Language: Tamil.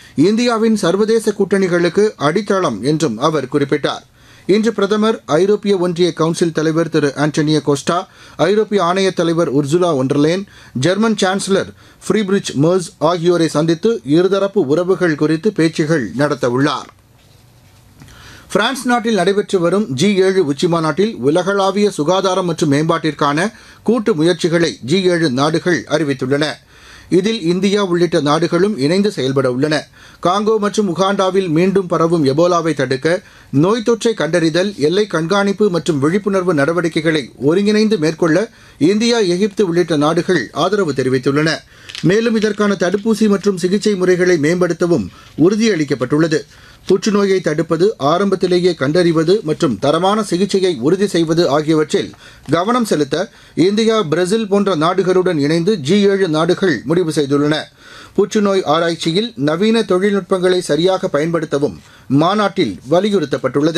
இந்தியாவின் சர்வதேச கூட்டணிகளுக்கு அடித்தளம் என்றும் அவர் குறிப்பிட்டார் இன்று பிரதமர் ஐரோப்பிய ஒன்றிய கவுன்சில் தலைவர் திரு ஆண்டனியோ கோஸ்டா ஐரோப்பிய ஆணைய தலைவர் Ursula von der Leyen German chancellor Friedrich Merz ஆகியோரை சந்தித்து இருதரப்பு உறவுகள் குறித்து பேச்சுகள் நடத்தவுள்ளார் பிரான்ஸ் நாட்டில் நடைபெற்று வரும் ஜி ஏழு உச்சிமாநாட்டில் உலகளாவிய சுகாதாரம் மற்றும் மேம்பாட்டிற்கான கூட்டு முயற்சிகளை ஜி ஏழு நாடுகள் அறிவித்துள்ளன இதில் இந்தியா உள்ளிட்ட நாடுகளும் இணைந்து செயல்பட உள்ளன காங்கோ மற்றும் உகாண்டாவில் மீண்டும் பரவும் எபோலாவை தடுக்க நோய் தொற்றை கண்டறிதல் எல்லை கண்காணிப்பு மற்றும் விழிப்புணர்வு நடவடிக்கைகளை ஒருங்கிணைந்து மேற்கொள்ள இந்தியா எகிப்து உள்ளிட்ட நாடுகள் ஆதரவு தெரிவித்துள்ளன மேலும் இதற்கான தடுப்பூசி மற்றும் சிகிச்சை முறைகளை மேம்படுத்தவும் உறுதியளிக்கப்பட்டுள்ளது புற்றுநோயை தடுப்பது ஆரம்பத்திலேயே கண்டறிவது மற்றும் தரமான சிகிச்சையை உறுதி செய்வது ஆகியவற்றில் கவனம் செலுத்த இந்தியா பிரேசில் போன்ற நாடுகளுடன் இணைந்து ஜி ஏழு நாடுகள் முடிவு செய்துள்ளன புற்றுநோய் ஆராய்ச்சியில் நவீன தொழில்நுட்பங்களை சரியாக பயன்படுத்தவும் மாநாட்டில் வலியுறுத்தப்பட்டுள்ளது